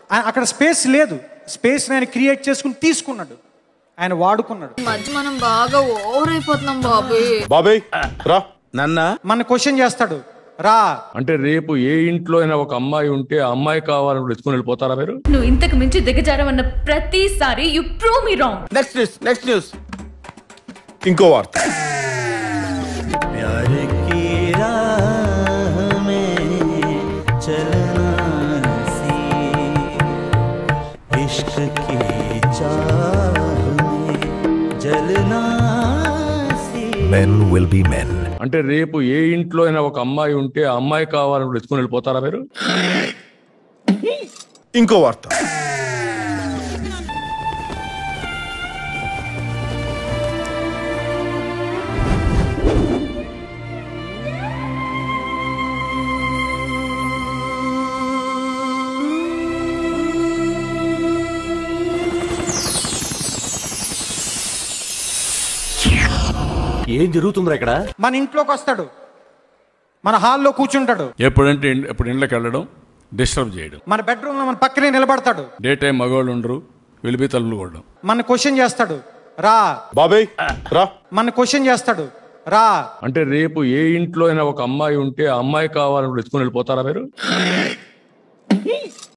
ఆ- అక్కడ స్పేస్ లేదు స్పేస్ ఆయన క్రియేట్ చేసుకుని తీసుకున్నాడు ఆయన వాడుకున్నాడు ఈ మధ్య మనం బాగా ఓవర్ అయిపోతున్నాం బాబు బాబాయ్ రా నన్న మన క్వశ్చన్ చేస్తాడు రా అంటే రేపు ఏ ఇంట్లో అయినా ఒక అమ్మాయి ఉంటే ఆ అమ్మాయి కావాలని ఎత్తుకుని వెళ్ళిపోతారా మీరు నువ్వు ఇంతకు మించి దిగజారవన్న ప్రతిసారి you prove me wrong next news next news ఇంకో వార్త प्यार की राह में चलना सी इश्क की चाह में जलना सी Men will be men. అంటే రేపు ఏ ఇంట్లో అయినా ఒక అమ్మాయి ఉంటే ఆ అమ్మాయి కావాలని ఎత్తుకుని వెళ్ళిపోతారా మీరు ఇంకో వార్త ఏం జరుగుతుందిరా ఇక్కడ మన ఇంట్లోకి వస్తాడు మన హాల్లో కూర్చుంటాడు ఎప్పుడంటే ఇన్- ఎప్పుడు ఇంట్లోకి వెళ్ళడం డిస్టర్బ్ చేయడం మన బెడ్రూమ్లో మన పక్కనే నిలబడతాడు డే టైం మగవాళ్ళు ఉండరు వెలిపి తలుపులు కొట్టడం మన క్వశ్చన్ చేస్తాడు రా బాబాయ్ రా మన క్వశ్చన్ చేస్తాడు రా అంటే రేపు ఏ ఇంట్లో అయినా ఒక అమ్మాయి ఉంటే ఆ అమ్మాయి కావాలని ఎత్తుకుని వెళ్ళిపోతారా మీరు